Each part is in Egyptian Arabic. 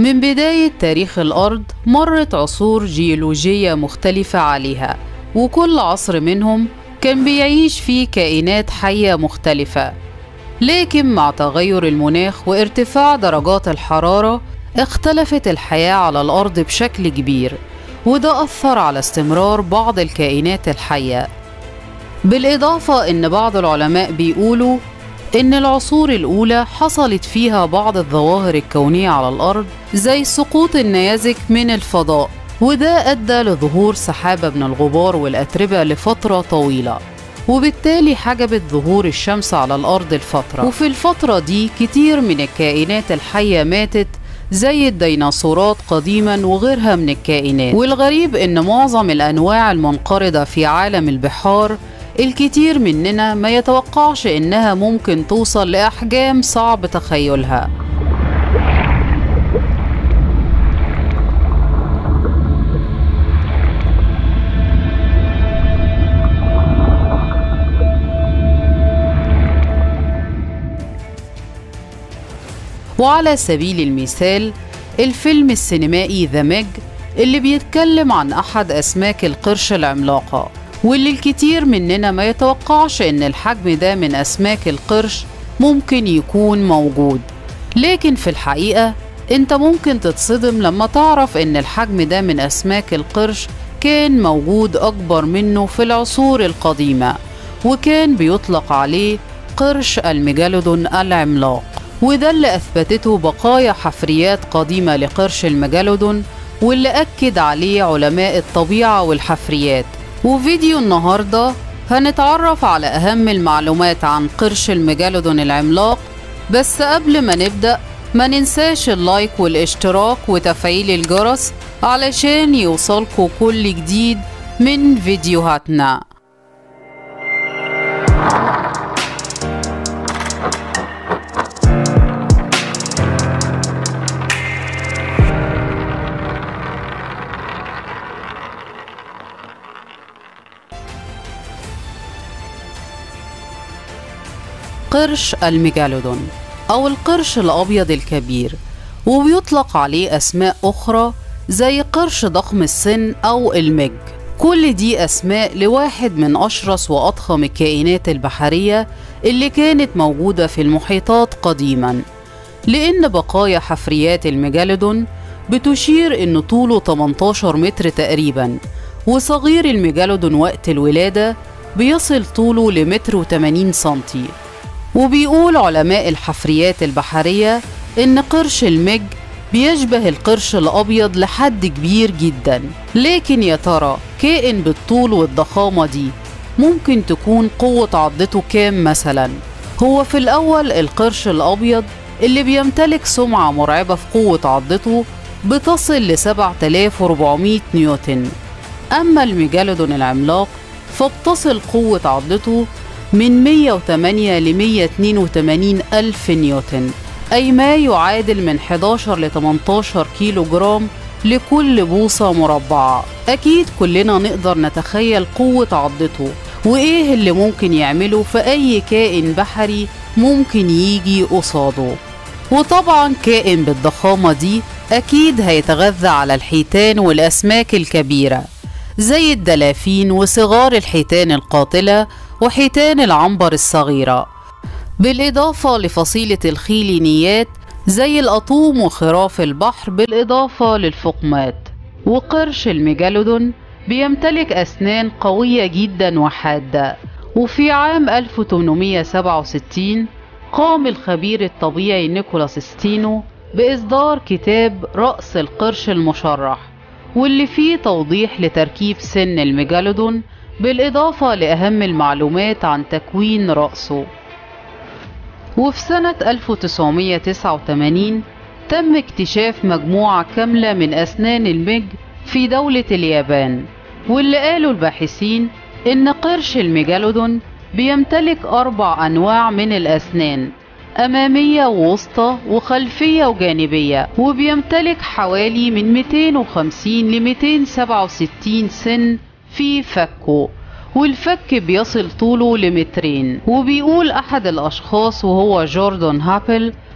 من بداية تاريخ الأرض مرت عصور جيولوجية مختلفة عليها وكل عصر منهم كان بيعيش فيه كائنات حية مختلفة لكن مع تغير المناخ وارتفاع درجات الحرارة اختلفت الحياة على الأرض بشكل كبير وده أثر على استمرار بعض الكائنات الحية بالإضافة إن بعض العلماء بيقولوا إن العصور الأولى حصلت فيها بعض الظواهر الكونية على الأرض زي سقوط النيازك من الفضاء وده أدى لظهور سحابة من الغبار والأتربة لفترة طويلة وبالتالي حجبت ظهور الشمس على الأرض الفترة وفي الفترة دي كتير من الكائنات الحية ماتت زي الديناصورات قديما وغيرها من الكائنات والغريب ان معظم الانواع المنقرضه في عالم البحار الكتير مننا ما يتوقعش انها ممكن توصل لاحجام صعب تخيلها وعلى سبيل المثال الفيلم السينمائي ذا ميج اللي بيتكلم عن أحد أسماك القرش العملاقة واللي الكتير مننا ما يتوقعش إن الحجم ده من أسماك القرش ممكن يكون موجود لكن في الحقيقة أنت ممكن تتصدم لما تعرف إن الحجم ده من أسماك القرش كان موجود أكبر منه في العصور القديمة وكان بيطلق عليه قرش الميجالودون العملاق وده اللي أثبتته بقايا حفريات قديمة لقرش الميجالودون واللي أكد عليه علماء الطبيعة والحفريات وفيديو النهاردة هنتعرف على أهم المعلومات عن قرش الميجالودون العملاق بس قبل ما نبدأ ما ننساش اللايك والاشتراك وتفعيل الجرس علشان يوصلكوا كل جديد من فيديوهاتنا قرش الميجالودون أو القرش الأبيض الكبير وبيطلق عليه أسماء أخرى زي قرش ضخم السن أو المج كل دي أسماء لواحد من أشرس وأضخم الكائنات البحرية اللي كانت موجودة في المحيطات قديما لأن بقايا حفريات الميجالودون بتشير إن طوله 18 متر تقريبا وصغير الميجالودون وقت الولادة بيصل طوله لمتر وتمانين سنتي وبيقول علماء الحفريات البحرية إن قرش المج بيشبه القرش الأبيض لحد كبير جدا لكن يا ترى كائن بالطول والضخامة دي ممكن تكون قوة عضته كام مثلا هو في الأول القرش الأبيض اللي بيمتلك سمعة مرعبة في قوة عضته بتصل ل 7400 نيوتن أما الميجالودون العملاق فبتصل قوة عضته من 108 ل 182 ألف نيوتن أي ما يعادل من 11 ل 18 كيلو جرام لكل بوصة مربعة أكيد كلنا نقدر نتخيل قوة عضته وإيه اللي ممكن يعمله في أي كائن بحري ممكن يجي قصاده وطبعا كائن بالضخامة دي أكيد هيتغذى على الحيتان والأسماك الكبيرة زي الدلافين وصغار الحيتان القاتلة وحيتان العنبر الصغيرة بالإضافة لفصيلة الخيلينيات زي الأطوم وخراف البحر بالإضافة للفقمات وقرش الميجالودون بيمتلك أسنان قوية جدا وحادة وفي عام 1867 قام الخبير الطبيعي نيكولاس ستينو بإصدار كتاب رأس القرش المشرح واللي فيه توضيح لتركيب سن الميجالودون بالإضافة لأهم المعلومات عن تكوين رأسه وفي سنة 1989 تم اكتشاف مجموعة كاملة من أسنان المج في دولة اليابان واللي قالوا الباحثين إن قرش الميجالودون بيمتلك أربع أنواع من الأسنان أمامية ووسطى وخلفية وجانبية وبيمتلك حوالي من 250 ل 267 سن في فكه والفك بيصل طوله لمترين وبيقول أحد الأشخاص وهو جوردون هابل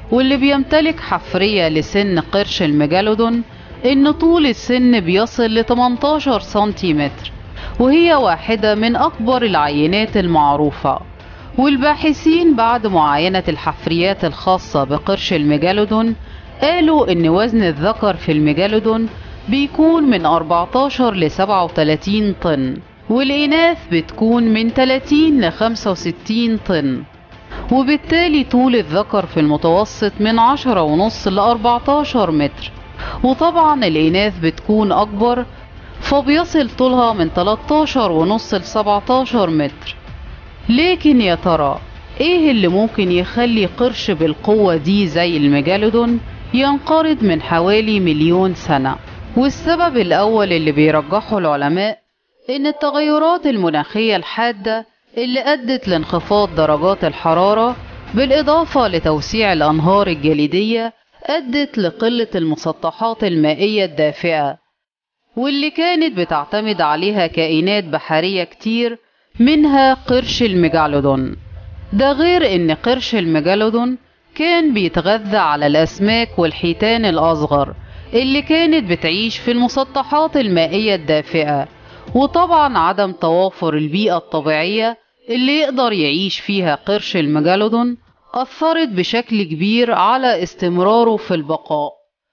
واللي بيمتلك حفرية لسن قرش الميجالودون إن طول السن بيصل ل 18 سنتيمتر وهي واحدة من أكبر العينات المعروفة والباحثين بعد معاينة الحفريات الخاصة بقرش الميجالودون قالوا إن وزن الذكر في الميجالودون بيكون من 14 ل 37 طن والإناث بتكون من 30 ل 65 طن وبالتالي طول الذكر في المتوسط من 10 ونص ل 14 متر وطبعا الإناث بتكون أكبر فبيصل طولها من 13 ونص ل 17 متر لكن يا ترى ايه اللي ممكن يخلي قرش بالقوة دي زي الميجالودون ينقرض من حوالي مليون سنة والسبب الأول اللي بيرجحه العلماء إن التغيرات المناخية الحادة اللي أدت لانخفاض درجات الحرارة بالإضافة لتوسيع الأنهار الجليدية أدت لقلة المسطحات المائية الدافئة واللي كانت بتعتمد عليها كائنات بحرية كتير منها قرش الميجالودون ده غير إن قرش الميجالودون كان بيتغذى على الأسماك والحيتان الأصغر اللي كانت بتعيش في المسطحات المائية الدافئة وطبعا عدم توافر البيئة الطبيعية اللي يقدر يعيش فيها قرش الميجالودون أثرت بشكل كبير على استمراره في البقاء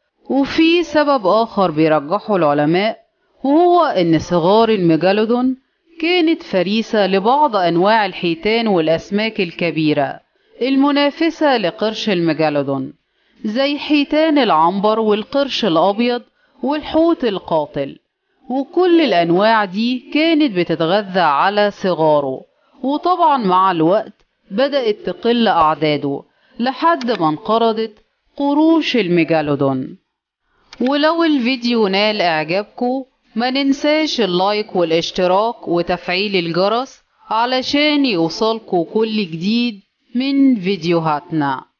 وفي سبب آخر بيرجحه العلماء وهو إن صغار الميجالودون كانت فريسة لبعض أنواع الحيتان والأسماك الكبيرة المنافسة لقرش الميجالودون زي حيتان العنبر والقرش الأبيض والحوت القاتل وكل الأنواع دي كانت بتتغذى على صغاره وطبعا مع الوقت بدأت تقل أعداده لحد ما انقرضت قروش الميجالودون ولو الفيديو نال إعجابكم ما ننساش اللايك والاشتراك وتفعيل الجرس علشان يوصلكوا كل جديد من فيديوهاتنا